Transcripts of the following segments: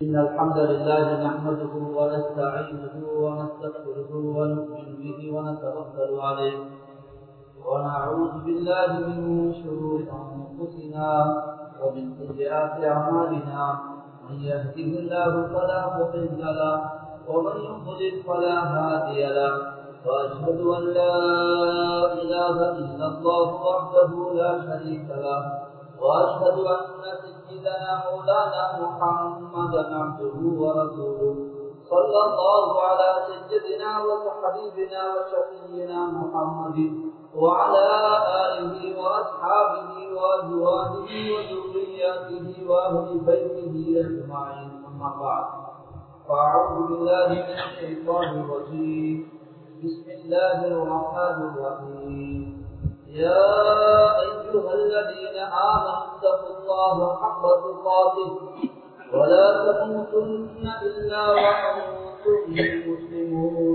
إن الحمد لله نحمده ونستعينه ونستغفره ونؤمن به ونتوكل عليه ونعوذ بالله من شرور أنفسنا ومن سيئات أعمالنا من يهده الله فلا مضل له ومن يضلل فلا هادي له وأشهد أن لا إله إلا الله وحده لا شريك له وأشهد أن سيدنا مولانا محمدا عبده ورسوله صلى الله على سيدنا وحبيبنا وشفينا محمد وعلى آله وأصحابه وأزواجه وذرياته وأهل بيته أجمعين أما بعد فأعوذ بالله من الشيطان الرجيم بسم الله الرحمن الرحيم يا أيها الذين آمنوا اتقوا الله حق تقاته ولا تموتن إلا وأنتم مسلمون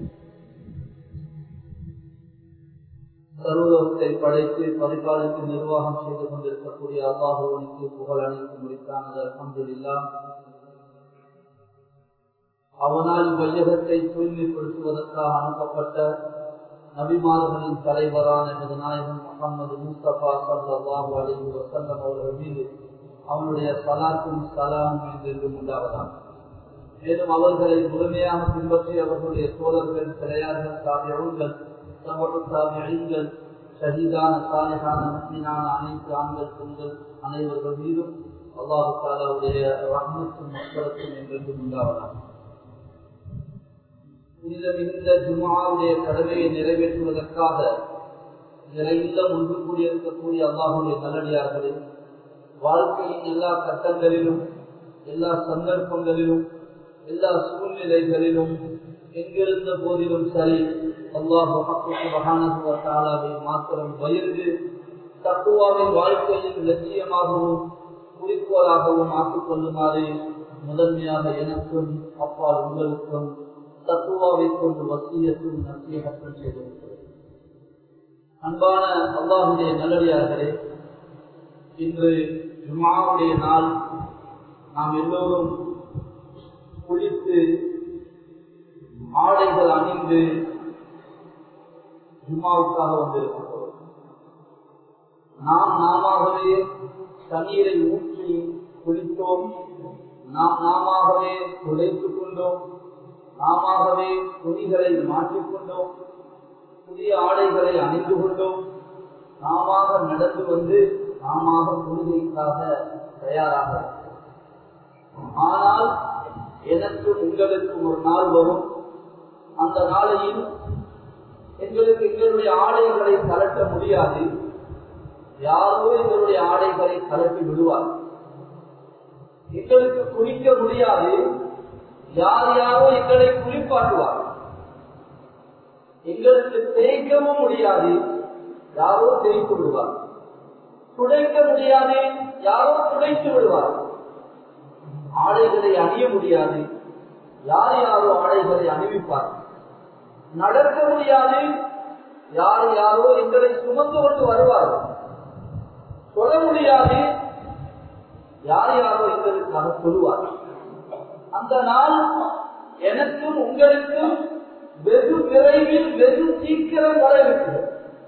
சர்வலோகத்தை படைத்து பரிபாலித்து நிர்வாகம் செய்து கொண்டிருக்கக்கூடிய அல்லாஹுவனுக்கு புகழ் அனைத்து முடித்தானது அலமதுல்லா அவனால் வையகத்தை தூய்மைப்படுத்துவதற்காக அனுப்பப்பட்ட நபிமார்களின் தலைவரான எனது நாயகன் முகமது முஸ்தபா சல்லாஹூ அலி வசல்லம் அவர்கள் மீது அவனுடைய சலாத்தும் சலாமும் என்றென்றும் உண்டாவதாம் மேலும் அவர்களை முழுமையாக பின்பற்றி அவர்களுடைய தோழர்கள் கிடையார்கள் சாமியங்கள் சமூக சாமியங்கள் ஷஹீதான சாலைகான முஸ்லிமான அனைத்து ஆண்கள் பெண்கள் அனைவர்கள் மீதும் அல்லாஹு தாலாவுடைய ரஹ்மத்தும் மக்களுக்கும் என்றென்றும் உண்டாவதாம் இந்த ஜுமாவுடைய கடமையை நிறைவேற்றுவதற்காக நிலையில்லம் ஒன்று கூடியிருக்கக்கூடிய அல்லாஹுடைய நல்லடியார்களே வாழ்க்கையின் எல்லா கட்டங்களிலும் எல்லா சந்தர்ப்பங்களிலும் எல்லா சூழ்நிலைகளிலும் எங்கிருந்த போதிலும் சரி அல்லாஹு மகானவை மாத்திரம் பயிர்ந்து தக்குவாவின் வாழ்க்கையின் லட்சியமாகவும் குறிக்கோளாகவும் ஆக்கிக் கொள்ளுமாறு முதன்மையாக எனக்கும் அப்பால் உங்களுக்கும் தத்துவாவை கொண்டு வசியத்தும் நசியகத்தும் செய்திருக்கிறது அன்பான அல்லாஹுடைய நல்லடியார்களே இன்று ஜுமாவுடைய நாள் நாம் எல்லோரும் குளித்து ஆடைகள் அணிந்து ஜுமாவுக்காக வந்திருக்கிறோம் நாம் நாமவே தண்ணீரை ஊற்றி குளித்தோம் நாம் நாமவே துடைத்துக் கொண்டோம் நாமவே துணிகளை மாற்றிக்கொண்டோம் புதிய ஆடைகளை அணிந்து கொண்டோம் நாம நடந்து வந்து நாம கொள்கைக்காக தயாராக ஆனால் எனக்கு உங்களுக்கு ஒரு நாள் வரும் அந்த நாளையில் எங்களுக்கு எங்களுடைய ஆடைகளை கலட்ட முடியாது யாரோ எங்களுடைய ஆடைகளை கலட்டி விடுவார் எங்களுக்கு குளிக்க முடியாது யார் யாரோ எங்களை குளிப்பாட்டுவார் எங்களுக்கு தேய்க்கவும் முடியாது யாரோ தேய்த்து விடுவார் துடைக்க முடியாது யாரோ துடைத்து விடுவார் ஆடைகளை அணிய முடியாது யார் யாரோ ஆடைகளை அணிவிப்பார் நடக்க முடியாது யார் யாரோ எங்களை சுமந்து கொண்டு வருவார்கள் சொல்ல முடியாது யார் யாரோ எங்களுக்காக சொல்லுவார்கள் அந்த நாள் எனக்கும் உங்களுக்கும் வெகு விரைவில் வெகு சீக்கிரம் வரவிருக்கிறது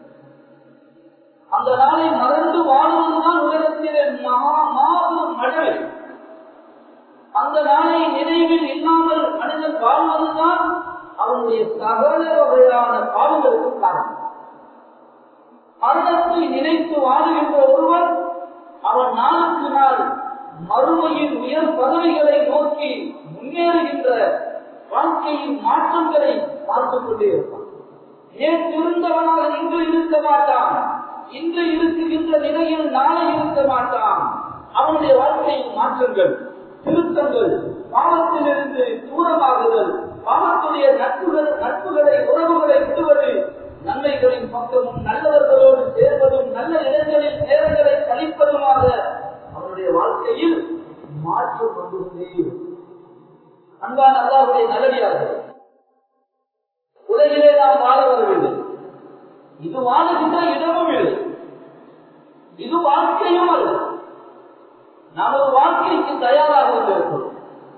அந்த நாளை மறந்து வாழ்வதுதான் உலகத்திலே மகா மாபெரும் மழை அந்த நாளை நினைவில் இல்லாமல் மனிதன் வாழ்வதுதான் அவனுடைய சகல வகையான பாவங்களுக்கு காரணம் மரணத்தை நினைத்து வாழுகின்ற ஒருவன் அவன் நாளுக்கு நாள் மறுமையின் உயர் பதவிகளை நோக்கி முன்னேறுகின்ற வாழ்க்கையின் மாற்றங்களை பார்த்துக் கொண்டே இருப்பான் நேற்று இருந்தவனாக இன்று இருக்க மாட்டான் இன்று இருக்குகின்ற நிலையில் நாளை இருக்க மாட்டான் அவனுடைய வாழ்க்கையின் மாற்றங்கள் திருத்தங்கள் பாவத்திலிருந்து தூரமாகுதல் பாவத்துடைய நட்புகள் நட்புகளை உறவுகளை விடுவது நன்மைகளின் பக்கமும் நல்லவர்களோடு சேர்வதும் நல்ல இடங்களில் நேரங்களை கழிப்பதுமாக அவனுடைய வாழ்க்கையில் மாற்றம் கொண்டு செய்யும் அன்பான அல்லாவுடைய நல்லடியார்கள் உலகிலே நாம் வாழ வரவில்லை இது வாழுகின்ற இடமும் இல்லை இது வாழ்க்கையும் அல்ல நாம் ஒரு வாழ்க்கைக்கு தயாராக வந்திருக்கிறோம்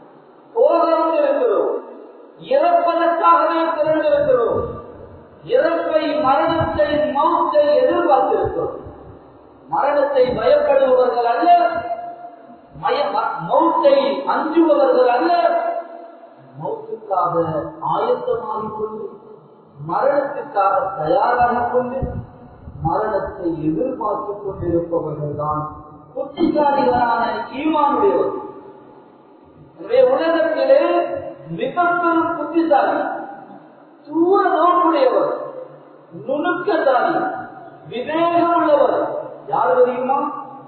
இறப்பை மரணத்தை மௌத்தை எதிர்பார்த்திருக்கிறோம் மரணத்தை பயப்படுபவர்கள் அல்ல மய மௌத்தை அஞ்சுபவர்கள் அல்ல மௌத்துக்காக ஆயத்தமாகிக் கொண்டு மரணத்துக்காக தயாராகிக் கொண்டு மரணத்தை எதிர்பார்த்துக் கொண்டிருப்பவர்கள் தான் புத்திசாலிகளான ஈமானுடையவர்கள் எனவே உலகத்திலே மிக பெரும் புத்திசாலி தூர நோக்குடையவர் நுணுக்கசாலி விவேகம் உள்ளவர் யார் தெரியுமா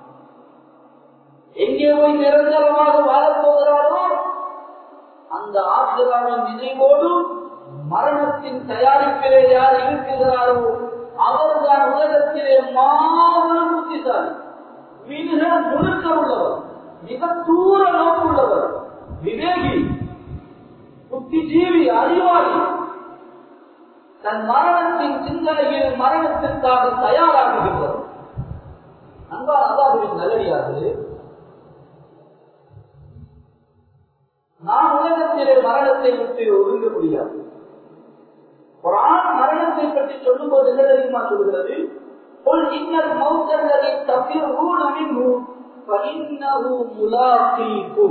எங்கே போய் நிரந்தரமாக வாழப் போகிறாரோ அந்த ஆசிராவின் நினைவோடு மரணத்தின் தயாரிப்பிலே யார் இருக்கிறாரோ அவர்தான் உலகத்திலே மாபெரும் புத்திசாலி மிக நுணுக்க உள்ளவர் மிக தூர நோக்குள்ளவர் விவேகி புத்திஜீவி அறிவாளி தன் மரணத்தின் சிந்தனையில் மரணத்திற்காக தயாராகுகின்றவர் அன்பான அல்லாஹுவின் நல்லடியார்களே நாம் உலகத்திலே மரணத்தை விட்டு ஒதுங்க முடியாது ஒரு ஆண் மரணத்தை பற்றி சொல்லும் போது என்ன தெரியுமா சொல்கிறது قل إن الموت الذي تفرون منه فإنه ملاقيكم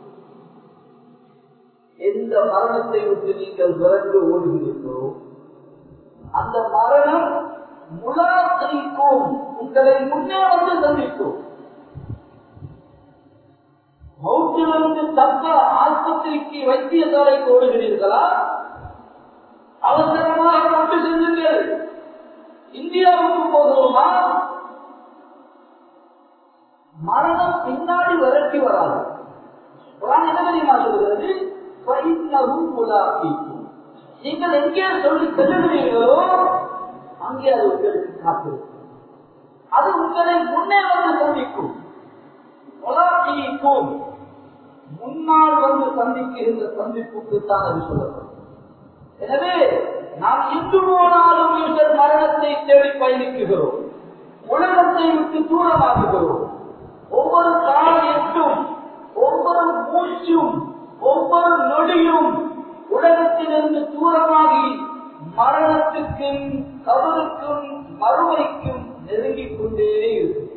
எந்த மரணத்தை விட்டு நீங்கள் விரண்டு ஓடுகிறீர்களோ அந்த மரணம் முலாசைக்கும் உங்களை முன்னே வந்து சந்திக்கும் மௌத்திலிருந்து தக்க ஆஸ்பத்திரிக்கு வைத்தியசாலைக்கு ஓடுகிறீர்களா அவசரமாக கொண்டு செல்லுங்கள் இந்தியாவுக்கு போகிறோமா மரணம் பின்னாடி விரட்டி வராது குரான் என்ன தெரியுமா சொல்கிறது "ஃபைன்னஹும் முலாகீக்கும்." நீங்கள் எங்கே சொல்லி செல்லுகிறீர்களோ அங்கே அது உங்களுக்கு காத்திருக்கும் அது உங்களை முன்னே வந்து சந்திக்கும் முலாகீக்கும். முன்னால் வந்து சந்திக்கின்ற சந்திப்புக்கு தான் அது சொல்லப்படும் எனவே நாம் இன்று போனாலும் ஈஸ்வர் மரணத்தை தேடி பயணிக்குகிறோம் உலகத்தை விட்டு தூரமாக்குகிறோம் ஒவ்வொரு காலையற்றும் ஒவ்வொரு மூச்சும் ஒவ்வொரு நொடியும் உலகத்திலிருந்து தூரமாகி மரணத்துக்கும் கபருக்கும் மறுமைக்கும் நெருங்கிக் கொண்டே இருக்கும்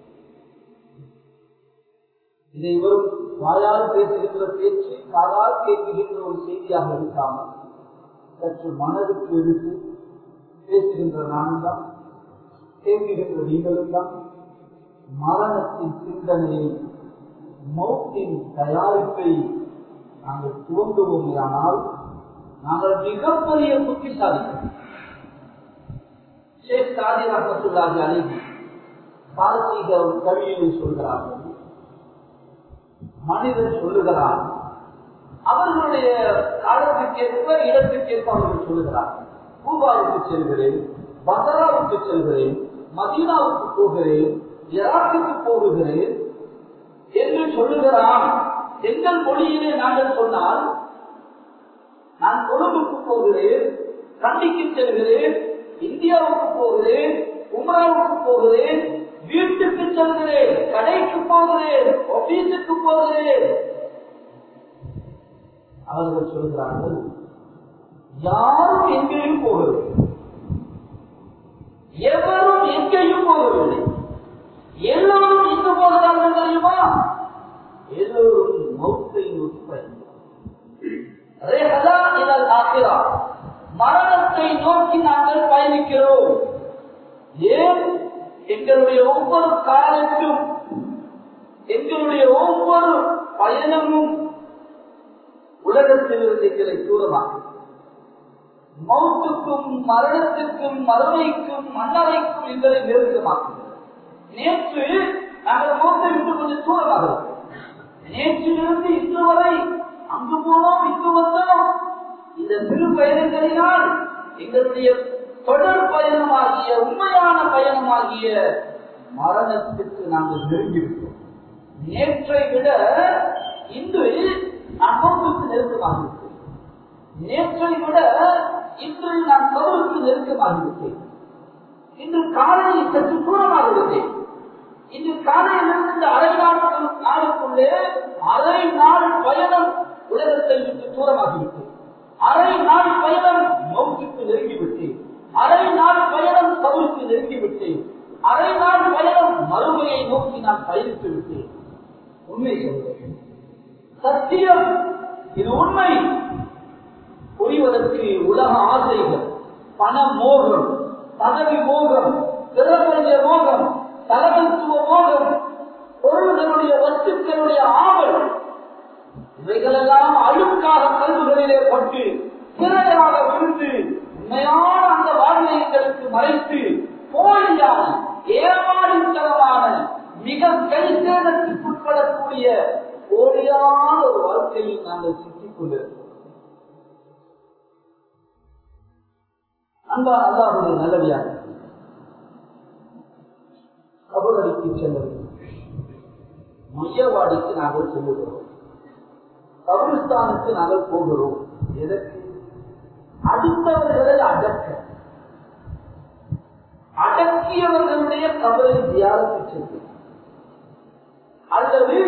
இதை வெறும் வாயால் பேசுகின்ற பேச்சு காதால் கேட்கின்ற ஒரு செய்தியாக இருக்காமல் சற்று மனதுக்கு எடுத்து பேசுகின்ற நானும் தான் கேட்கின்ற நீங்களும் தான் மரணத்தின் சிந்தனையை மௌத்தின் தயாரிப்பை நாங்கள் துவங்குவோமையானால் நாங்கள் மிகப்பெரிய புத்திசாலிகள் ஷேக் சாதி ரஹமத்துல்லாஹி அலைஹி பாரசீக ஒரு கவியிலே சொல்கிறார்கள் மனிதன் சொல்லுகிறார் அவர்களுடைய காலத்துக்கேற்ப இடத்துக்கேற்ப அவர்கள் சொல்லுகிறார்கள் பூபாவுக்கு செல்கிறேன் பசராவுக்கு செல்கிறேன் மதீனாவுக்கு போகிறேன் ஈராக்குக்கு போகிறேன் என்று சொல்லுகிறான் எங்கள் மொழியிலே நாங்கள் சொன்னால் நான் கொழும்புக்கு போகிறேன் கண்டிக்கு செல்கிறேன் இந்தியாவுக்கு போகிறேன் உமராவுக்கு போகிறேன் வீட்டுக்கு செல்கிறேன் கடைக்கு போகிறேன் ஆபீஸுக்கு போகிறேன் அவர்கள் சொல்கிறார்கள் யாரும் எங்கேயும் போகவில்லை எவரும் எங்கேயும் போகவில்லை எல்லோரும் எங்கு போகிறார்கள் தெரியுமா எல்லோரும் மௌத்தை நோக்கி பயணிக்கிறார் மரணத்தை நோக்கி நாங்கள் பயணிக்கிறோம் ஏன் எங்களுடைய ஒவ்வொரு காலத்தும் எங்களுடைய ஒவ்வொரு பயணமும் உலகத்திலிருந்து எங்களை தூரமாகும் மௌத்துக்கும் மரணத்துக்கும் மறுமைக்கும் மன்னரைக்கும் எங்களை நெருக்கமாக்கும் நேற்று நாங்கள் மௌத்தை விட்டு கொஞ்சம் தூரமாகிறோம் நேற்றிலிருந்து இன்று வரை அங்கு போனோம் இங்கு வந்தோம் இந்த சிறு பயணங்களினால் எங்களுடைய தொடர் பயணமாகிய உண்மையான பயணமாகிய மரணத்துக்கு நாங்கள் நெருங்கிவிட்டோம் நேற்றை விட இன்று நான் மௌத்துக்கு நெருக்கமாகிவிட்டேன் நேற்றை விட இன்று நான் கவருக்கு நெருக்கமாகிவிட்டேன் இன்று காலையில் சற்று தூரமாக விட்டேன் இன்று காலையிலிருந்து இந்த அரை நாட்கள் நாளுக்குள்ளே அரை நாள் பயணம் உலகத்தை விட்டு தூரமாகிவிட்டேன் அரை நாள் பயணம் மௌத்துக்கு நெருங்கிவிட்டேன் அரை நாள் பயணம் கபருக்கு நெருங்கிவிட்டேன் அரை நாள் பயணம் மறுமையை நோக்கி நான் பயணித்து விட்டேன் உண்மை சொல்கிறேன் சத்தியம் இது உண்மை புரிவதற்கு உலக ஆசைகள் பண மோகம் பதவி மோகம் பிறப்புடைய மோகம் தலைமைத்துவ மோகம் பொருள்களுடைய வஸ்துக்களுடைய ஆவல் இவைகளெல்லாம் அழுக்காக கல்விகளிலே பட்டு சிறையாக விழுந்து உண்மையான அந்த வாழ்க்கைகளுக்கு மறைத்து போலியான ஏமாளித்தனமான மிக கைசேதத்துக்குட்படக்கூடிய போலியான ஒரு வாழ்க்கையில் நாங்கள் சிக்கிக் கொண்டிருக்கிறோம் அன்பா அல்லாவுடைய நல்லவியாக கபரடிக்கு செல்ல வேண்டும் மையவாடிக்கு நாங்கள் செல்லுகிறோம் கபிரிஸ்தானுக்கு நாங்கள் போகிறோம் எதற்கு அடுத்தவர்களை அடக்க அடக்கியவர்களுடைய கபரை தியாகத்து செல்வது அல்லது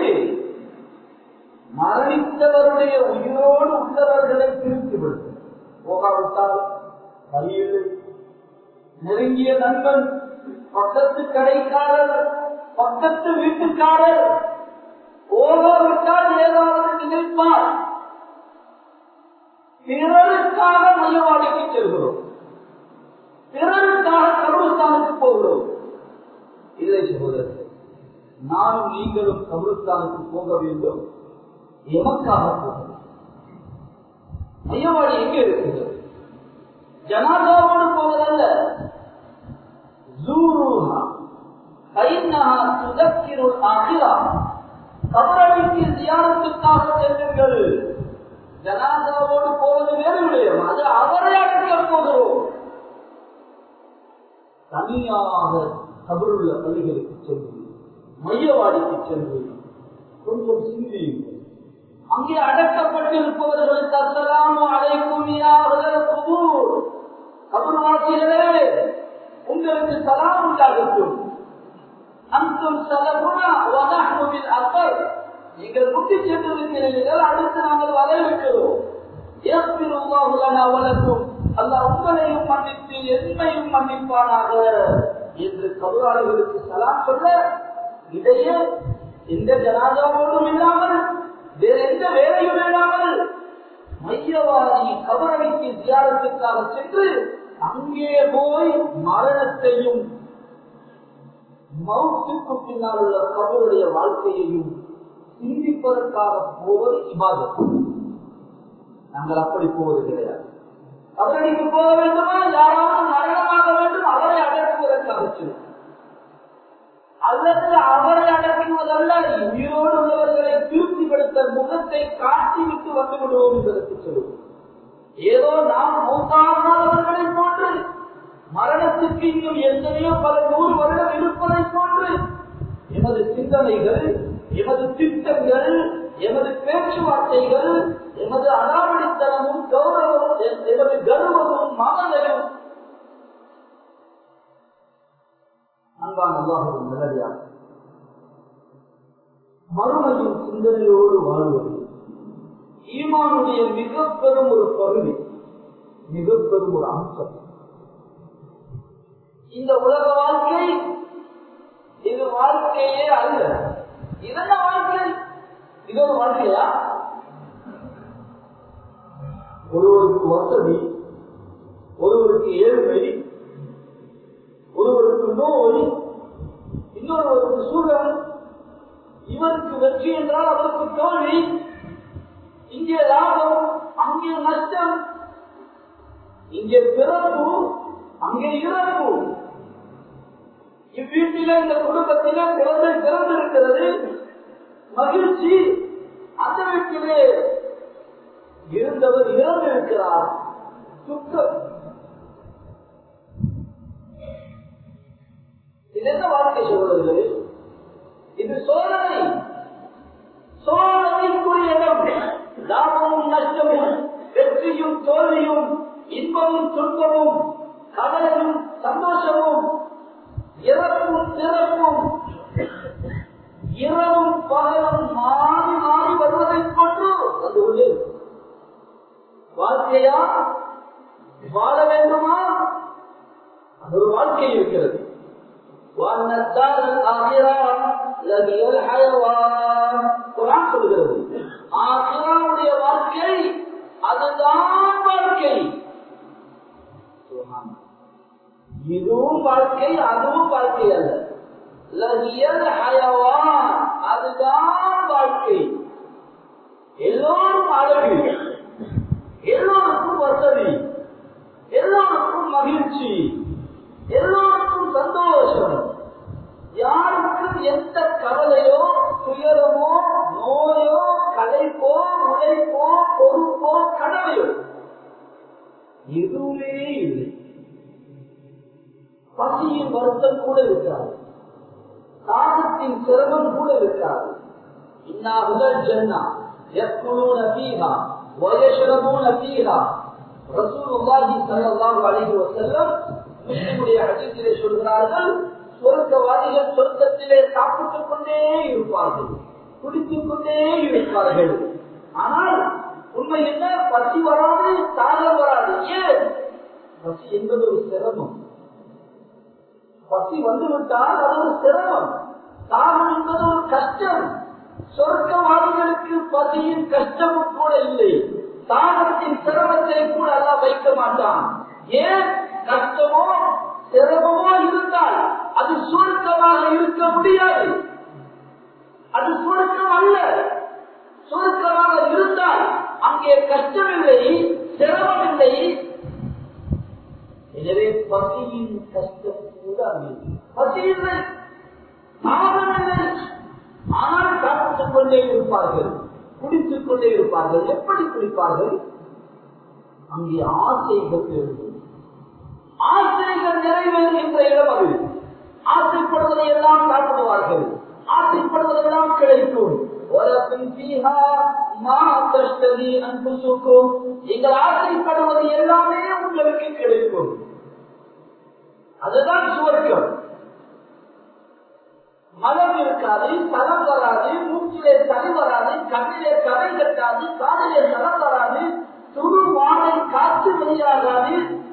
மரணித்தவருடைய உயிரோடு உள்ளவர்களை திருப்பி விடுவது போகாவிட்டால் வழியில்லை நெருங்கிய நண்பன் பக்கத்து கடைக்காரர் பக்கத்து வீட்டுக்காரர் ஓடாவிட்டால் ஏதாவது நினைப்பார் பிறருக்காக மையவாடிக்கு செல்கிறோம் பிறருக்காக கபருஸ்தானுக்கு போகிறோம் இல்லை சகோதரர் நானும் நீங்களும் கபருஸ்தானுக்கு போக வேண்டும் எமக்காக போக மையவாடி எங்கே இருக்கிறது ஜனாதாவோடு போவதல்ல ஜூருஹா فإنها تذكر الآخرة கபரடிக்கு தியானத்துக்காக செல்லுங்கள் ஜனாதாவோடு போவது வேறு விடயம் அது அவரை அடக்க போகிறோம் தனியாக கபருள்ள பள்ளிகளுக்கு சென்று மையவாடிக்கு சென்று கொஞ்சம் சிந்தியுங்கள் அங்கே அடக்கப்பட்டிருப்பவர்களுக்கு அசலாமோ அழைக்கும் குபூர் கபர்வாசிகளே உங்களுக்கு சலாம் உண்டாகட்டும் அந்தும் சலகுணா வனஹ்னுவில் அசர் நீங்கள் புத்தி சென்றிருக்கிறீர்கள் அடுத்து நாங்கள் வரவேற்கிறோம் வளர்க்கும் அல்ல உங்களையும் மன்னித்து என்னையும் மன்னிப்பானாக என்று கபுராளிகளுக்கு சலாம் சொல்ல இடையே எந்த ஜனாதாவோடும் இல்லாமல் வேற எந்த வேலையும் இல்லாமல் மையவாதி கபரவைக்கு தியானத்துக்காக சென்று அங்கே போய் மரணத்தையும் மௌத்துக்கு பின்னால் உள்ள கபருடைய வாழ்க்கையையும் சிந்திப்பதற்காக போவது இபாதத் நாங்கள் அப்படி போவது கிடையாது கபரடிக்கு போக வேண்டுமா யாராவது மரணமாக வேண்டும் அவரை அடக்குவதற்காக செல்லும் அல்லது அவரை அடக்குவதல்ல உயிரோடு உள்ளவர்களை திருப்திப்படுத்த முகத்தை காட்டிவிட்டு வந்து விடுவோம் என்பதற்கு சொல்லுவோம் ஏதோ நாம் மூத்தானவர்களை போன்று மரணத்துக்கு இன்னும் எத்தனையோ பல நூறு வருடம் இருப்பதை போன்று எமது சிந்தனைகள் எமது திட்டங்கள் எமது பேச்சுவார்த்தைகள் எமது அனாவடித்தனமும் கௌரவமும் எமது கர்வமும் மமதையும் அன்பான் அல்லாஹும் நிலையா மறுமையின் சிந்தனையோடு வாழ்வது ஈமானுடைய மிக பெரும் ஒரு பகுதி மிக பெரும் ஒரு அம்சம் இந்த உலக வாழ்க்கை இது வாழ்க்கையே அல்ல இதென்ன வாழ்க்கை இது ஒரு வாழ்க்கையா ஒருவருக்கு வசதி ஒருவருக்கு ஏழ்மை ஒருவருக்கு நோய் இன்னொருவருக்கு சுகம் இவருக்கு வெற்றி என்றால் அவருக்கு தோல்வி இங்கே லாபம் அங்கே நஷ்டம் இங்கே பிறப்பு அங்கே இறப்பு இவ்வீட்டில இந்த குடும்பத்திலே குழந்தை பிறந்திருக்கிறது மகிழ்ச்சி அந்த வீட்டிலே இருந்தவர் இறந்திருக்கிறார் துக்கம் இது என்ன வாழ்க்கை சொல்வது இது சோதனை சோதனைக்குரிய இடம் லாபமும் நஷ்டமும் வெற்றியும் தோல்வியும் இன்பமும் துன்பமும் கவலையும் சந்தோஷமும் இறப்பும் சிறப்பும் இரவும் பகலும் மாறி மாறி வருவதை கொண்டு வந்து கொண்டே வாழ்க்கையா வாழ வேண்டுமா அது ஒரு வாழ்க்கை இருக்கிறது وأن الدار الآخرة لهي الحيوان குரான் சொல்கிறது ஆசிராவுடைய வாழ்க்கை அதுதான் வாழ்க்கை இதுவும் வாழ்க்கை அதுவும் வாழ்க்கை அல்ல லகியல் ஹயவான் அதுதான் வாழ்க்கை எல்லோரும் அழகு எல்லோருக்கும் வசதி எல்லோருக்கும் மகிழ்ச்சி எல்லோருக்கும் சந்தோஷம் யாருக்கும் எந்த கவலையோ துயரமோ நோயோ கலைப்போ உழைப்போ பொறுப்போ கடமையோ எதுவுமே இல்லை பசியின் வருத்தம் கூட இருக்காது தாகத்தின் சிரமம் கூட இருக்காது இன்னாகுதல் ஜன்னா يأكلون فيها ويشربون فيها رسول الله صلى الله عليه وسلم முஸ்லிமுடைய ஹதீஸிலே சொல்கிறார்கள் சொர்க்கவாதிகள் சொர்க்கத்திலே சாப்பிட்டுக் கொண்டே இருப்பார்கள் குடித்துக் கொண்டே இருப்பார்கள் ஆனால் உண்மை என்ன பசி வராது தாகம் வராது ஏன் பசி என்பது ஒரு சிரமம் பசி வந்துவிட்டால் அது ஒரு சிரமம் தாகம் என்பது ஒரு கஷ்டம் சொர்க்கவாதிகளுக்கு பசியின் கஷ்டமும் கூட இல்லை தாகத்தின் சிரமத்தை கூட எல்லாம் வைக்க மாட்டான் ஏன் கஷ்டமோ சிரமமோ இருந்தால் அது சுருக்கமாக இருக்க முடியாது அது சுருக்கம் அல்ல சுருக்கமாக இருந்தால் அங்கே கஷ்டம் இல்லை சிரமம் இல்லை எனவே பசியின் கஷ்டம் கூட அங்கே பசி இல்லை தாகம் இல்லை ஆனால் சாப்பிட்டுக் கொண்டே இருப்பார்கள் குடித்துக் கொண்டே இருப்பார்கள் எப்படி குடிப்பார்கள் அங்கே ஆசைகள் இருக்கும் ஆசைகள் நிறைவேறுகின்ற இடம் அது ஆசைப்படுவதை எல்லாம் சாப்பிடுவார்கள் ஆசைப்படுவதெல்லாம் கிடைக்கும் நீங்கள் ஆசைப்படுவது எல்லாமே உங்களுக்கு கிடைக்கும் அதுதான் சுவர்க்கம் மலம் இருக்காது தரம் வராது மூச்சிலே தனி வராது கண்ணிலே கரை கட்டாது காதிலே தரம் வராது துரு வாழை காற்று வெளியாகாது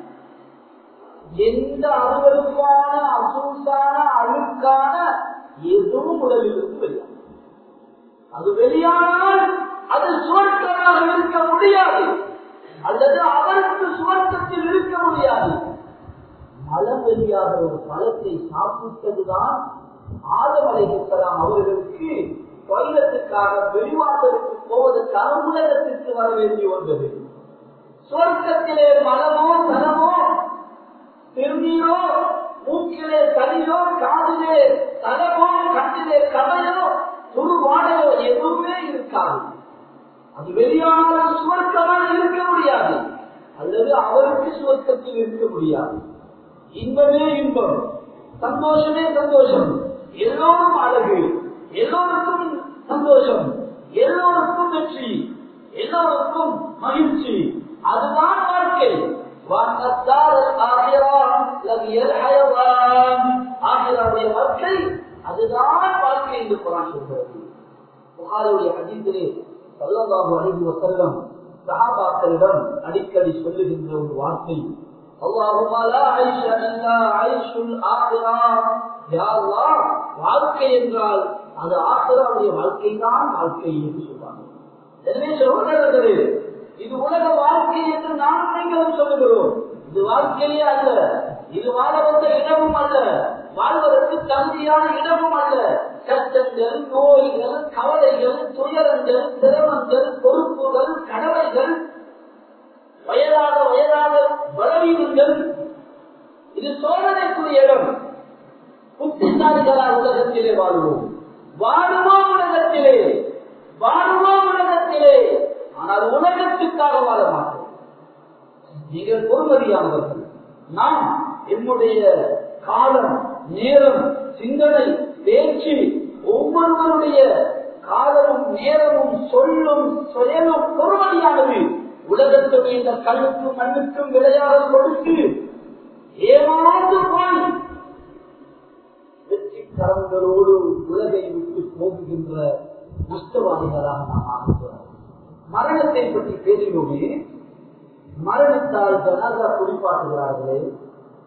எந்த அருவருப்பான அசூசான அழுக்கான எதுவும் உடலிலிருந்து வெளியாகும் அது வெளியானால் அது சுவர்க்கமாக இருக்க முடியாது அல்லது அவருக்கு சுவர்க்கத்தில் இருக்க முடியாது மலம் வெளியாக ஒரு பழத்தை சாப்பிட்டதுதான் ஆதம் அலைஹிஸ்ஸலாம் அவர்களுக்கு தொழிலத்துக்காக வெளிவாசலுக்கு போவதற்காக உலகத்திற்கு வர வேண்டி வந்தது சுவர்க்கத்திலே மலமோ தனமோ திருநீரோ மூக்கிலே தனியோ காதிலே தலமோ கண்ணிலே கதையோ துருவாடையோ எதுவுமே இருக்காது அது வெளியானால் சுவர்க்கமாக இருக்க முடியாது அல்லது அவருக்கு சுவர்க்கத்தில் இருக்க முடியாது இன்பமே இன்பம் சந்தோஷமே சந்தோஷம் எல்லோரும் அழகு எல்லோருக்கும் சந்தோஷம் எல்லோருக்கும் வெற்றி எல்லோருக்கும் மகிழ்ச்சி அதுதான் வாழ்க்கை வாழ்க்கை அதுதான் வாழ்க்கை என்று குரான் சொல்கிறது புகாருடைய அதிகளே சல்லல்லாஹு அலைஹி வஸல்லம் சஹாபாக்களிடம் அடிக்கடி சொல்லுகின்ற ஒரு வார்த்தை اللهم لا عيش الا عيش الاخره يا الله வாழ்க்கை என்றால் அது ஆசிராவுடைய வாழ்க்கை தான் வாழ்க்கை என்று சொல்றாங்க எனவே சகோதரர்களே இது உலக வாழ்க்கை என்று நாம் நீங்களும் சொல்லுகிறோம் இது வாழ்க்கையே அல்ல இது வாழ வந்த இடமும் அல்ல வாழ்வதற்கு தகுதியான இடமும் அல்ல கஷ்டங்கள் நோய்கள் கவலைகள் துயரங்கள் சிரமங்கள் பொறுப்புகள் கடமைகள் வயதாக வயதாக பலவீனங்கள் இது சோதனைக்குரிய இடம் புத்திசாலிகளால் உலகத்திலே வாழ்வோம் வாழுவோம் உலகத்திலே வாழுவோம் உலகத்திலே ஆனால் உலகத்துக்காக வாழ மாட்டோம் நீங்கள் பொறுமதியானவர்கள் நாம் என்னுடைய காலம் நேரம் சிந்தனை பேச்சு ஒவ்வொருவருடைய காலமும் நேரமும் சொல்லும் செயலும் பொறுமதியானது உலகத்துடைய இந்த கல்லுக்கும் மண்ணுக்கும் விளையாட கொடுத்து ஏமாந்து போய் வெற்றி கரங்களோடு உலகை விட்டு போகுகின்ற நஷ்டவாதிகளாக நாம் ஆகுகிறோம் மரணத்தை பற்றி பேசினோமே மரணத்தால் ஜனாதா குளிப்பாட்டுகிறார்களே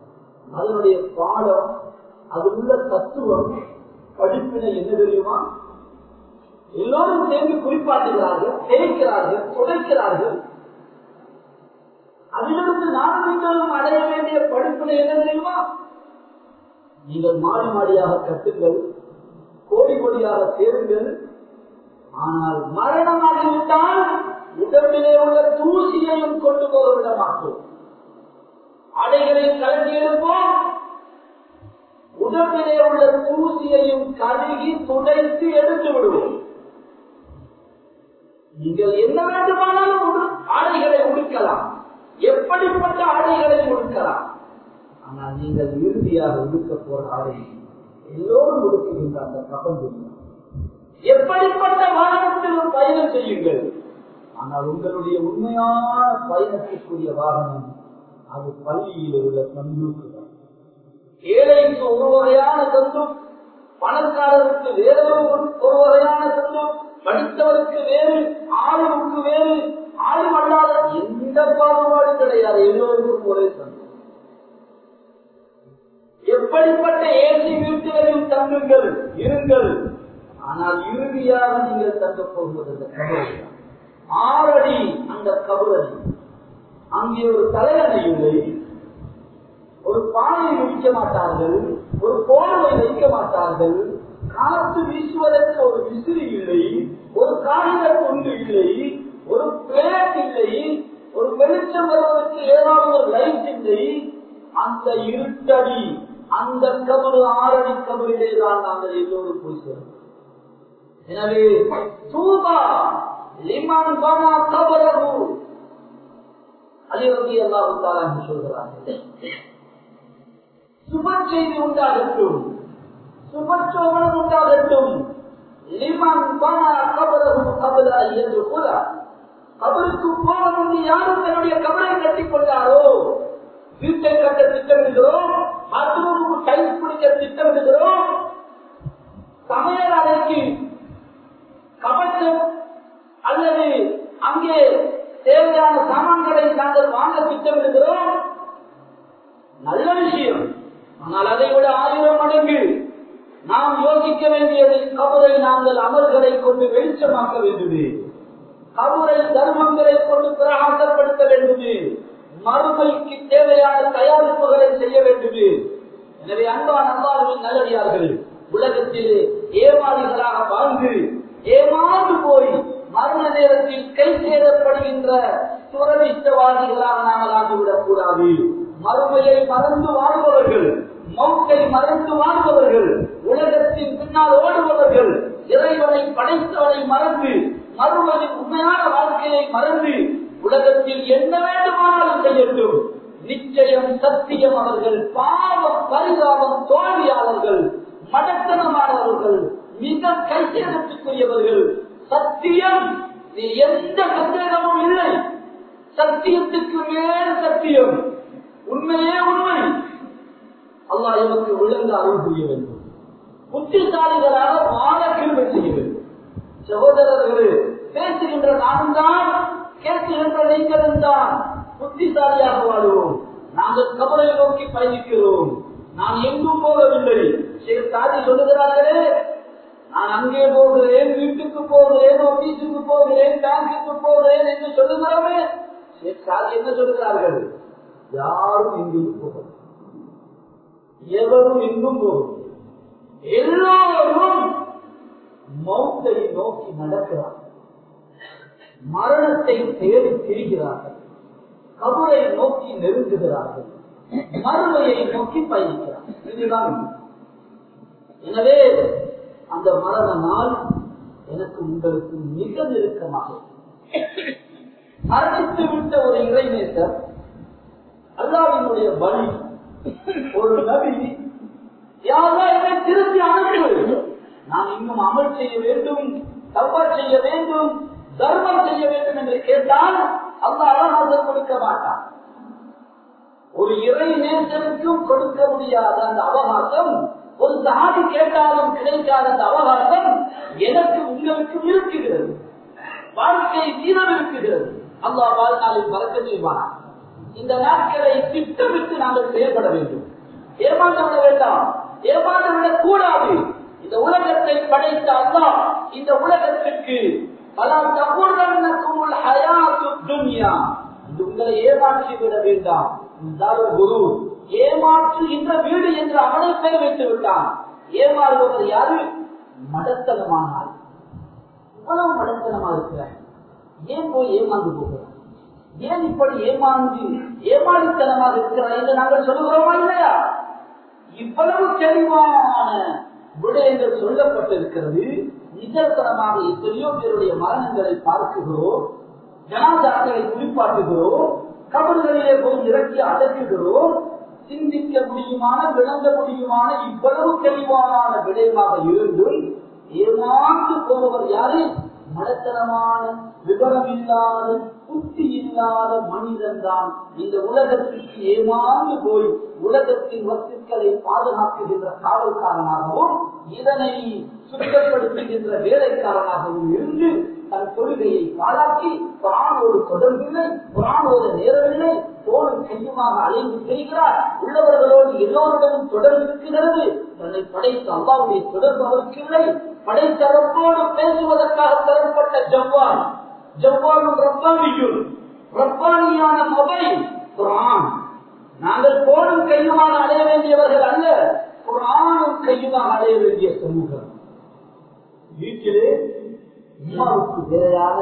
அதனுடைய பாடம் அது உள்ள தத்துவம் படிப்பினை என்ன தெரியுமா எல்லோரும் சேர்ந்து குறிப்பாட்டுகிறார்கள் தேய்க்கிறார்கள் துடைக்கிறார்கள் அதிலிருந்து நாடுகளும் அடைய வேண்டிய படிப்பினை என்ன தெரியுமா நீங்கள் மாடி மாடியாக கட்டுங்கள் கோடி கோடியாக சேருங்கள் ஆனால் மரணமாகிவிட்டால் உடம்பிலே உள்ள தூசியையும் கொண்டு போக விட மாட்டோம் அடைகளை கலட்டி எடுப்போம் உடம்பிலே உள்ள தூசியையும் கருகி துடைத்து எடுத்து விடுவோம் நீங்கள் என்ன வேண்டுமானாலும் உடு- ஆடைகளை உடுக்கலாம் எப்படிப்பட்ட ஆடைகளை உடுக்கலாம் ஆனால் நீங்கள் இறுதியாக உடுக்க போற ஆடை எல்லோரும் உடுக்குகின்ற அந்த கபம் எப்படிப்பட்ட வாகனத்திலும் பயணம் செய்யுங்கள் ஆனால் உங்களுடைய உண்மையான பயணத்திற்குரிய வாகனம் அது பள்ளியில் உள்ள சந்தூக்கு தான் ஏழைக்கு ஒரு வகையான சந்தூக் பணக்காரருக்கு வேறொரு ஒரு- ஒரு வகையான சந்தூக் படித்தவருக்கு வேறு ஆளுவுக்கு வேறு ஆளும் அல்லாத எந்த பாகுபாடு கிடையாது எல்லோருக்கும் ஒரே சந்தூக் எப்படிப்பட்ட ஏசி வீட்டுகளில் தங்குங்கள் இருங்கள் ஆனால் இறுதியாக நீங்கள் தங்க போகுவது அந்த கபரை ஆறடி அந்த கபரடி அங்கே ஒரு தலையணை இல்லை ஒரு பானையை விரிக்க மாட்டார்கள் ஒரு போர்வை வைக்க மாட்டார்கள் காற்று வீசுவதற்கு ஒரு விசிறி இல்லை ஒரு காகித துண்டு இல்லை ஒரு பிளேட் இல்லை ஒரு வெளிச்சம் வருவதற்கு ஏதாவது ஒரு லைட் இல்லை அந்த இருட்டடி அந்த கபரு ஆறடி கபரிலே தான் நாங்கள் எல்லோரும் போய் சேர்ந்தோம் எனவே தூபா லிமன் பனா கபரகு அலிரதி அல்லாஹு தாலா என்று சொல்கிறார்கள் சுப செய்தி உண்டாகட்டும் சுபச்சோமனம் உண்டாகட்டும் லிமன் பனா கபரகு கபல என்று கூட அவருக்கு போக முன்பு யாரும் தன்னுடைய கபரை கட்டிக் கொண்டாரோ வீட்டை கட்ட திட்டமிடுகிறோம் பாத்ரூமுக்கு டைல்ஸ் பிடிக்க திட்டமிடுகிறோம் சமையல் அறைக்கு கபட்டம் அல்லது அங்கே தேவையான சாமான்களை நாங்கள் வாங்க திட்டமிடுகிறோம் நல்ல விஷயம் ஆனால் அதை விட ஆயிரம் மடங்கு நாம் யோசிக்க வேண்டியது கபரை நாங்கள் அமல்களை கொண்டு வெளிச்சமாக்க வேண்டுமே கபரை தர்மங்களை கொண்டு பிரகாசப்படுத்த வேண்டுமே மறுமைக்கு தேவையான தயாரிப்புகளை செய்ய வேண்டுமே எனவே அன்பான அன்பார்கள் நல்லடியார்கள் உலகத்தில் ஏமாளிகளாக வாழ்ந்து ஏமாந்து போய் மரண நேரத்தில் கை சேதப்படுகின்ற துறவித்தவாதிகளாக நாங்கள் ஆகிவிடக் கூடாது மறுமையை மறந்து வாழ்பவர்கள் மௌத்தை மறந்து வாழ்பவர்கள் உலகத்தின் பின்னால் ஓடுபவர்கள் இறைவனை படைத்தவனை மறந்து மறுமையின் உண்மையான வாழ்க்கையை மறந்து உலகத்தில் என்ன வேண்டுமானாலும் செய்யட்டும் நிச்சயம் சத்தியம் அவர்கள் பாவம் பரிதாபம் தோல்வியாளர்கள் மடத்தனமானவர்கள் மிக கைசேதத்துக்குரியவர்கள் சத்தியம் இது எந்த சந்தேகமும் இல்லை சத்தியத்துக்கு மேல் சத்தியம் உண்மையே உண்மை அல்லாஹ் எமக்கு விளங்க அருள் புரிய வேண்டும் புத்திசாலிகளாக வாழ கிருமை செய்ய வேண்டும் சகோதரர்களே பேசுகின்ற நானும் தான் கேட்கின்ற நீங்களும் தான் புத்திசாலியாக வாழுவோம் நாங்கள் கபலை நோக்கி பயணிக்கிறோம் நான் எங்கும் போகவில்லை சரி தாதி சொல்லுகிறார்களே நான் அங்கே போகிறேன் வீட்டுக்கு போகிறேன் ஆபீஸுக்கு போகிறேன் பேங்குக்கு போகிறேன் என்று சொல்லுகிறோமே சரி சாதி என்ன சொல்லுகிறார்கள் யாரும் எங்கும் போக எவரும் எங்கும் போகும் எல்லோரும் மௌத்தை நோக்கி நடக்கிறார்கள் மரணத்தை தேடி திரிகிறார்கள் கபரை நோக்கி நெருங்குகிறார்கள் மறுமையை நோக்கி பயணிக்கிறார்கள் இதுதான் உண்மை. எனவே அந்த மரண நாள் எனக்கு உங்களுக்கு மிக நெருக்கமாக இருக்கு. மரணித்து விட்ட ஒரு இறைநேசர் அல்லாவினுடைய பலி ஒரு நபி யாரா என்னை திருப்பி அனுப்பு நான் இன்னும் அமல் செய்ய வேண்டும் தப்பா செய்ய வேண்டும் தர்மம் செய்ய வேண்டும் என்று கேட்டால் அந்த அழகாக கொடுக்க மாட்டான் ஒரு இறை நேசனுக்கும் கொடுக்க முடியாத அந்த அவகாசம் ஒரு சாதி கேட்டாலும் கிடைக்காத அந்த அவகாசம் எனக்கு உங்களுக்கும் இருக்குகிறது வாழ்க்கை வீரம் இருக்குகிறது அல்லாஹ் வாழ்நாளில் மறக்க செய்வானா இந்த நாட்களை திட்டமிட்டு நாங்கள் செயல்பட வேண்டும் ஏமாந்து விட வேண்டாம் ஏமாந்து விடக் கூடாது இந்த உலகத்தை படைத்த அல்லாஹ் இந்த உலகத்திற்கு பல தகுரன்னக்கும் ஹயாத்து துன்யா இது உங்களை ஏமாற்றி விட வேண்டாம் இருந்தால் குரு ஏமாற்றுகின்ற வீடு என்று அவனை பெயர் வைத்து விட்டான் ஏமாறுபவர் யாரு மடத்தனமானால் இவ்வளவு மடத்தனமா இருக்கிறார் ஏன் போய் ஏமாந்து போகிறார் ஏன் இப்படி ஏமாந்து ஏமாளித்தனமாக இருக்கிறார் என்று நாங்கள் சொல்லுகிறோமா இல்லையா இவ்வளவு தெளிவான விடயங்கள் சொல்லப்பட்டிருக்கிறது நிதர்சனமாக எத்தனையோ பேருடைய மரணங்களை பார்க்குகிறோம் ஜனாதாக்களை குளிப்பாட்டுகிறோம் கபர்களிலே போய் இறக்கி அடக்குகிறோம் சிந்திக்க முடியுமான விளங்க முடியுமான இவ்வளவு தெளிவான விடயமாக இருந்தும் ஏமாந்து போபவர் யாரு மடத்தனமான விவரம் இல்லாத புத்தி இல்லாத மனிதன் தான் இந்த உலகத்திற்கு ஏமாந்து போய் உலகத்தின் வஸ்துக்களை பாதுகாக்குகின்ற காவல்காரனாகவும் இதனை சுத்தப்படுத்துகின்ற வேலைக்காரனாகவும் இருந்து தன் கொள்கையை பாழாக்கி புறானோடு தொடர்பில்லை புறானோடு நேரமில்லை தோளும் கையுமாக அலைந்து திரிகிறார் உள்ளவர்களோடு எல்லோருடனும் தொடர்பு இருக்கிறது தன்னை படைத்த அல்லாவுடைய தொடர்பு அவருக்கு இல்லை படைத்தரப்போடு பேசுவதற்காக தரப்பட்ட ஜவ்வான் ஜவ்வானும் ரப்பானியும் ரப்பானியான மொபைல் குரான் நாங்கள் போனும் கையுமாக அடைய வேண்டியவர்கள் அல்ல குரானும் கையுமாக அடைய வேண்டிய சமூகம் வீட்டிலே அம்மாவுக்கு வேறையான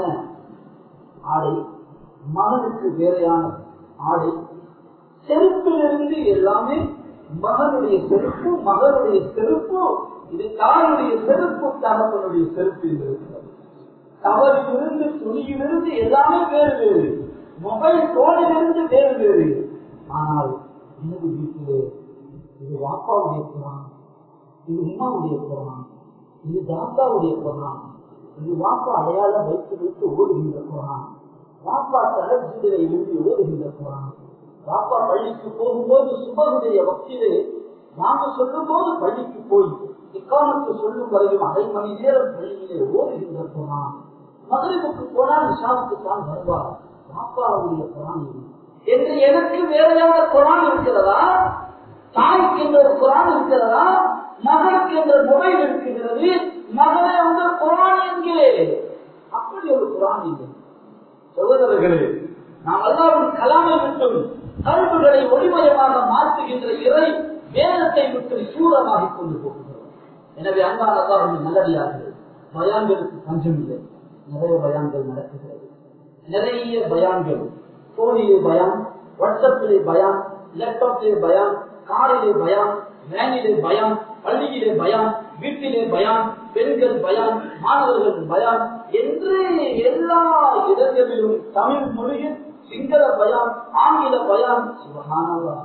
ஆடை மகனுக்கு வேறையான ஆடை செருப்பிலிருந்து எல்லாமே மகனுடைய செருப்பு மகனுடைய செருப்பு இது தாயுடைய செருப்பு தகப்பனுடைய செருப்பு இருக்கிறது தவறிலிருந்து துணியிலிருந்து எல்லாமே வேறு வேறு மொபைல் போனிலிருந்து வேறு வேறு ஆனால் எனது வீட்டிலே இது வாப்பாவுடைய குரான் இது உமாவுடைய குரான் இது தாத்தாவுடைய குரான் இது வாப்பா அடையாளம் வைத்து வைத்து ஓடுகின்ற குரான் வாப்பா தலஜிதிலை எழுதி ஓடுகின்ற குரான் வாப்பா பள்ளிக்கு போகும்போது சுபருடைய வக்கிலே நாம சொல்லும் போது பள்ளிக்கு போய் இக்காமத்து சொல்லும் வரையும் அரை மணி நேரம் பள்ளியிலே ஓடுகின்ற குரான் மதுரைக்கு போனால் நிஷாவுக்கு தான் வருவார் வாப்பாவுடைய குரான் இது என்று எனக்கு வேறையான குரான் இருக்கிறதா தாய்க்கு என்ற ஒரு குரான் இருக்கிறதா மகனுக்கு என்ற மொபைல் இருக்கிறது மகனை அந்த குரான் எங்கே அப்படி ஒரு குரான் இல்லை சகோதரர்களே நாம் அல்லாவின் கலாமை விட்டும் கருப்புகளை ஒளிமயமாக மாற்றுகின்ற இறை வேதத்தை விட்டு சூரமாகிக் கொண்டு போகிறோம் எனவே அன்பான அல்லாஹின் நல்லடியார்கள் பயான்களுக்கு பஞ்சம் இல்லை நிறைய பயான்கள் நடக்குகிறது நிறைய பயான்கள் போனிலே பயான் வாட்ஸ்அப்பிலே பயான் லேப்டாப்பிலே பயான் காரிலே பயான் வேனிலே பயான் பள்ளியிலே பயான் வீட்டிலே பயான் பெண்கள் பயான் மாணவர்கள் பயான் என்று எல்லா இடங்களிலும் தமிழ் மொழியில் சிங்கள பயான் ஆங்கில பயான் சுபகானவா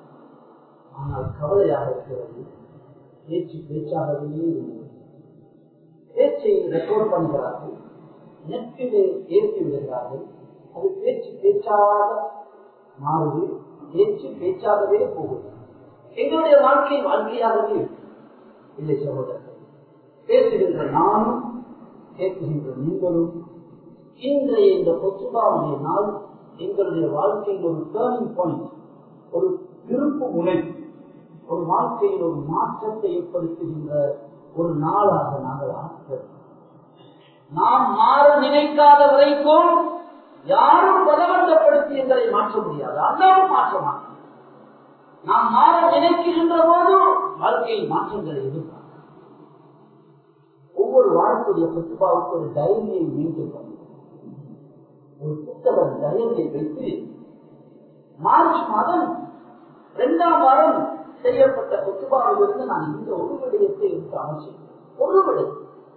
ஆனால் கவலையாக இருக்கிறது பேச்சு பேச்சாகவே இல்லை. பேச்சை ரெக்கார்ட் பண்ணுகிறார்கள் நெற்றிலே ஏற்றி விடுகிறார்கள் அது பேச்சு பேச்சாக மாறுது பேச்சு பேச்சாகவே போகுது எங்களுடைய வாழ்க்கை வாழ்க்கையாகவே இல்லை சகோதரர்கள் பேசுகின்ற நானும் கேட்கின்ற நீங்களும் இன்றைய இந்த கொத்துபாவுடைய நாள் எங்களுடைய வாழ்க்கையில் ஒரு டேர்னிங் பாயிண்ட் ஒரு திருப்பு முனை ஒரு வாழ்க்கையில் ஒரு மாற்றத்தை ஏற்படுத்துகின்ற ஒரு நாளாக நாங்கள் ஆக்கிறோம் நாம் மாற நினைக்காத வரைக்கும் யாரும் பலவந்தப்படுத்தி எங்களை மாற்ற முடியாது அல்லாவும் மாற்ற மாட்டோம் நாம் மாற நினைக்கின்ற போது வாழ்க்கையில் மாற்றங்களை எதிர்பார்க்கிறோம் ஒவ்வொரு வாரத்துடைய புத்துபாவுக்கு ஒரு டைரியை மீண்டும் ஒரு புத்தக டைரியை வைத்து மார்ச் மாதம் இரண்டாம் வாரம் செய்யப்பட்ட புத்துபாவிலிருந்து நான் இந்த ஒரு விடயத்தை எடுத்து அமைச்சேன் ஒரு விடயம்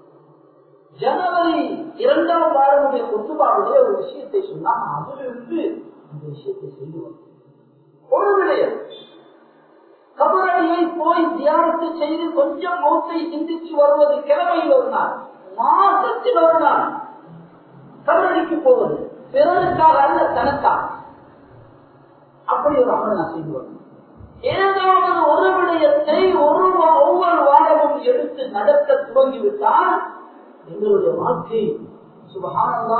ஜனவரி இரண்டாம் வாரமுடைய கொத்துபாவுடைய ஒரு விஷயத்தை சொன்னால் அதிலிருந்து அந்த விஷயத்தை செய்துவோம் ஒரு விடயம் கபரடியை போய் தியானத்தை செய்து கொஞ்சம் மௌத்தை சிந்திச்சு வருவது கிழமையில் ஒரு நாள் மாசத்தில் ஒரு நாள் கபரடிக்கு போவது பிறருக்காக அல்ல தனக்காக அப்படி ஒரு அமல் நான் செய்து வருவேன் ஏதாவது ஒரு விடயத்தை ஒரு வா- ஒவ்வொரு வாரமும் எடுத்து நடத்த துவங்கிவிட்டால் எங்களுடைய வாழ்க்கை சுபகானந்தா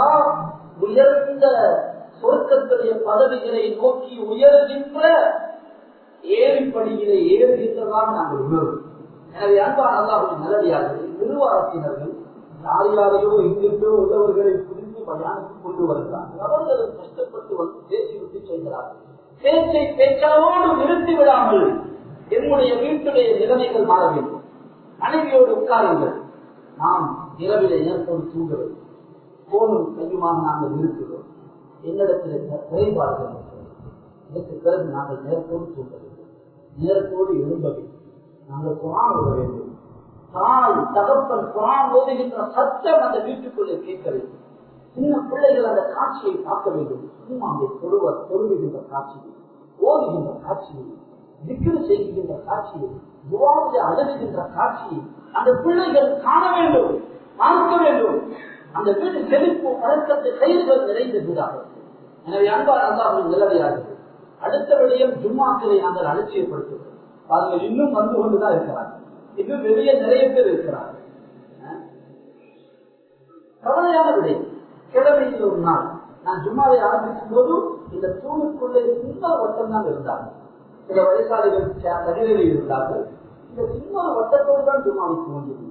உயர்ந்த சொர்க்கத்துடைய பதவிகளை நோக்கி உயர்கின்ற ஏறிப்படியிலே ஏறுகின்றதாக நாங்கள் உணர்வோம் எனவே அன்பான அல்லாஹுடைய நல்லடியார்கள் நிர்வாகத்தினர்கள் யார் யாரையோ எங்கிருந்தோ உள்ளவர்களை புரிந்து பயானுக்கு கொண்டு வருகிறார்கள் அவர்களும் கஷ்டப்பட்டு வந்து பேசிவிட்டு செல்கிறார்கள் பேச்சை பேச்சாவோடு நிறுத்தி விடாமல் என்னுடைய வீட்டுடைய நிலைமைகள் மாற வேண்டும் மனைவியோடு உட்காருங்கள் நாம் இரவிலே நேரத்தோடு தூங்க வேண்டும் போனும் கையுமாக நாங்கள் இருக்கிறோம் என்னிடத்தில் குறைபாடுகள் இருக்கிறது. இதற்கு பிறகு நாங்கள் நேரத்தோடு தூங்க வேண்டும் நேரத்தோடு எழும்ப வேண்டும் நாங்கள் குரான் ஓத வேண்டும் தாய் தகப்பன் குரான் ஓதுகின்ற சத்தம் அந்த வீட்டுக்குள்ளே கேட்க வேண்டும் சின்ன பிள்ளைகள் அந்த காட்சியை பார்க்க வேண்டும் சும்மா அங்கே தொழுவர் தொழுகின்ற காட்சி ஓதுகின்ற காட்சி விக்கிர செய்கின்ற காட்சி துவாவிலே அழகுகின்ற காட்சி அந்த பிள்ளைகள் காண வேண்டும் பார்க்க வேண்டும் அந்த வீட்டு செழிப்பு பழக்கத்தை கைதுகள் நிறைந்த வீடாக எனவே அன்பார் அல்லாஹின் நிலவையார்கள் அடுத்த விடயம் ஜும்மாக்களை நாங்கள் அலட்சியப்படுத்துகிறோம் அவர்கள் இன்னும் வந்து கொண்டுதான் இருக்கிறார்கள் இன்னும் வெளியே நிறைய பேர் இருக்கிறார்கள் அஹ் கவலையான விடயம் கிழமையில் ஒரு நாள் நான் ஜும்மாவை ஆரம்பிக்கும் போது இந்த தூணுக்குள்ளே சின்ன வட்டம் தான் இருந்தாங்க சில வயசாளிகள் தகுதியில் இருந்தார்கள் இந்த சின்ன வட்டத்தோடு தான் ஜும்மாவுக்கு வந்திருந்தாங்க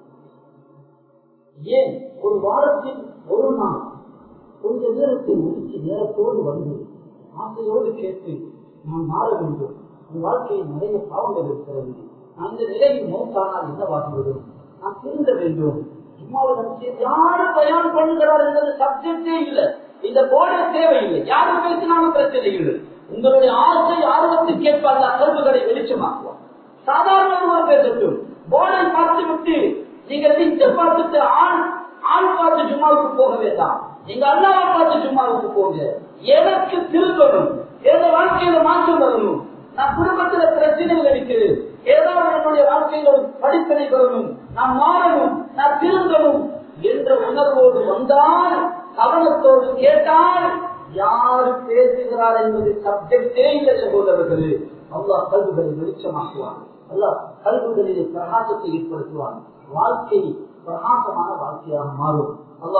ஏன் ஒரு வாரத்தில் ஒரு நாள் கொஞ்ச நேரத்தை ஒதுக்கி நேரத்தோடு வந்து ஆசையோடு கேட்டு நான் மாற வேண்டும் என் வாழ்க்கையில் நிறைய பாவங்கள் இருக்கிறது நான் இந்த நிலையில் மௌத்தானால் என்னவாகிவிடும் நான் திருந்த வேண்டும் சும்மாவிடம் யாரு பயன் பண்ணுகிறார் என்பது சப்ஜெக்டே இல்லை இந்த போர்டே தேவையில்லை யாரு பேசினாலும் பிரச்சனை இல்லை உங்களுடைய ஆசை ஆர்வத்துக்கு ஏற்ப அந்த கல்விகளை வெளிச்சமாக்குவார் சாதாரண ஒருவர் பேசட்டும் போர்டை பார்த்து விட்டு நீங்க திட்ட பார்த்துட்டு ஆண் ஆண் பார்த்து ஜும்மாவுக்கு போக வேண்டாம் நீங்க அண்ணாவை பார்த்து ஜும்மாவுக்கு போங்க எனக்கு திரும்பணும் எந்த வாழ்க்கையில மாற்றம் வரணும் நான் குடும்பத்துல பிரச்சனைகள் இருக்குது ஏதாவது என்னுடைய வாழ்க்கையில் ஒரு படிப்பினை பெறணும் நான் மாறணும் நான் திருந்தணும் என்ற உணர்வோடு வந்தால் கவனத்தோடு கேட்டால் யாரு பேசுகிறார் என்பது சப்ஜெக்டே இல்லை சகோதரர்களே அல்லாஹ் கல்விகளை வெளிச்சமாக்குவான் அல்லாஹ் கல்விகளிலே பிரகாசத்தை ஏற்படுத்துவான் வாழ்க்கை பிரகாசமான வாழ்க்கையாக மாறும்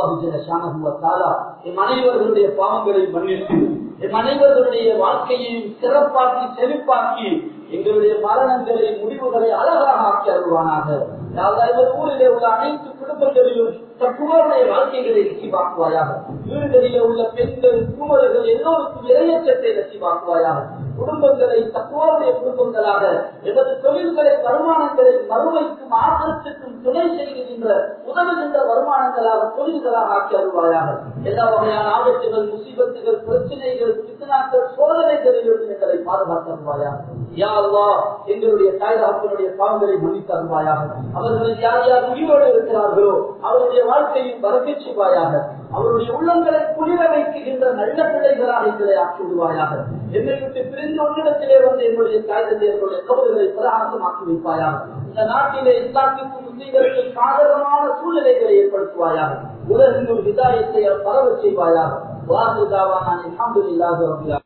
அல்லாஹு என் அனைவர்களுடைய பாவங்களை மன்னித்து என் அனைவர்களுடைய வாழ்க்கையையும் சிறப்பாக்கி செழிப்பாக்கி எங்களுடைய மரணங்களை முடிவுகளை அழகாக ஆக்கி அருள்வானாக ஊரிலே உள்ள அனைத்து குடும்பங்களிலும் தப்புவருடைய வாழ்க்கைகளை நசிவாக்குவாயாக வீடுகளிலே உள்ள பெண்கள் குமர்கள் எல்லோருக்கும் இறையச்சத்தை நசிவாக்குவாயாக குடும்பங்களை தத்துவாவுடைய குடும்பங்களாக எமது தொழில்களை வருமானங்களை மறுமைக்கும் ஆசனத்துக்கும் துணை செய்கின்ற உதவுகின்ற வருமானங்களாக தொழில்களாக ஆக்கி அருள்வாயாக எல்லா வகையான ஆபத்துகள் முசிபத்துகள் பிரச்சனைகள் பித்தனாக்கள் சோதனைகளிலிருந்து எங்களை பாதுகாத்தருவாயாக யா அல்லா எங்களுடைய தாய்தாப்பனுடைய பாவங்களை மன்னித்து அருள்வாயாக அவர்கள் யார் யார் உயிரோடு இருக்கிறார்களோ அவருடைய வாழ்க்கையும் வரக்கை செய்வாயாக அவருடைய உள்ளங்களை குளிர வைக்குகின்ற நல்ல பிள்ளைகளாக எங்களை ஆக்கி விடுவாயாக என்னை விட்டு பிரிந்து உன்னிடத்திலே வந்து என்னுடைய தாய்தந்தை என்னுடைய கவலைகளை பிரகாசமாக்கி வைப்பாயாக இந்த நாட்டிலே இஸ்லாத்திற்கு முஸ்லீம்களுக்கு சாதகமான சூழ்நிலைகளை ஏற்படுத்துவாயாக உலகின் ஒரு விதாயத்தை பரவ செய்வாயாக வாசுதாவான அலமதுல்லாஹு